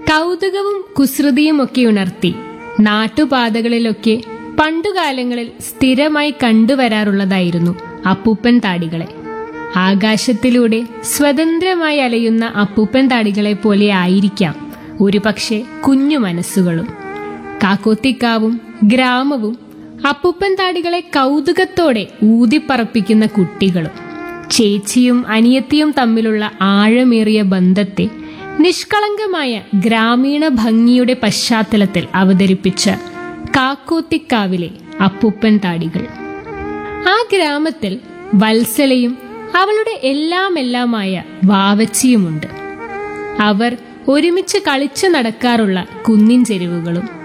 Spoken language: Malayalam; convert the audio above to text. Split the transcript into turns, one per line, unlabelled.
കൗതുകവും കുസൃതിയുമൊക്കെ ഉണർത്തി നാട്ടുപാതകളിലൊക്കെ പണ്ടുകാലങ്ങളിൽ സ്ഥിരമായി കണ്ടുവരാറുള്ളതായിരുന്നു അപ്പൂപ്പൻ താടികളെ ആകാശത്തിലൂടെ സ്വതന്ത്രമായി അലയുന്ന അപ്പൂപ്പൻ താടികളെ പോലെ ആയിരിക്കാം ഒരുപക്ഷെ കുഞ്ഞു മനസ്സുകളും കാക്കോത്തിക്കാവും ഗ്രാമവും അപ്പൂപ്പൻ താടികളെ കൗതുകത്തോടെ ഊതിപ്പറപ്പിക്കുന്ന കുട്ടികളും ചേച്ചിയും അനിയത്തിയും തമ്മിലുള്ള ആഴമേറിയ ബന്ധത്തെ നിഷ്കളങ്കമായ ഗ്രാമീണ ഭംഗിയുടെ പശ്ചാത്തലത്തിൽ അവതരിപ്പിച്ച കാക്കോത്തിക്കാവിലെ അപ്പൂപ്പൻ താടികൾ ആ ഗ്രാമത്തിൽ വത്സലയും അവളുടെ എല്ലാമെല്ലാമായ വാവച്ചിയുമുണ്ട് അവർ ഒരുമിച്ച് കളിച്ചു നടക്കാറുള്ള കുന്നിൻ ചെരുവുകളും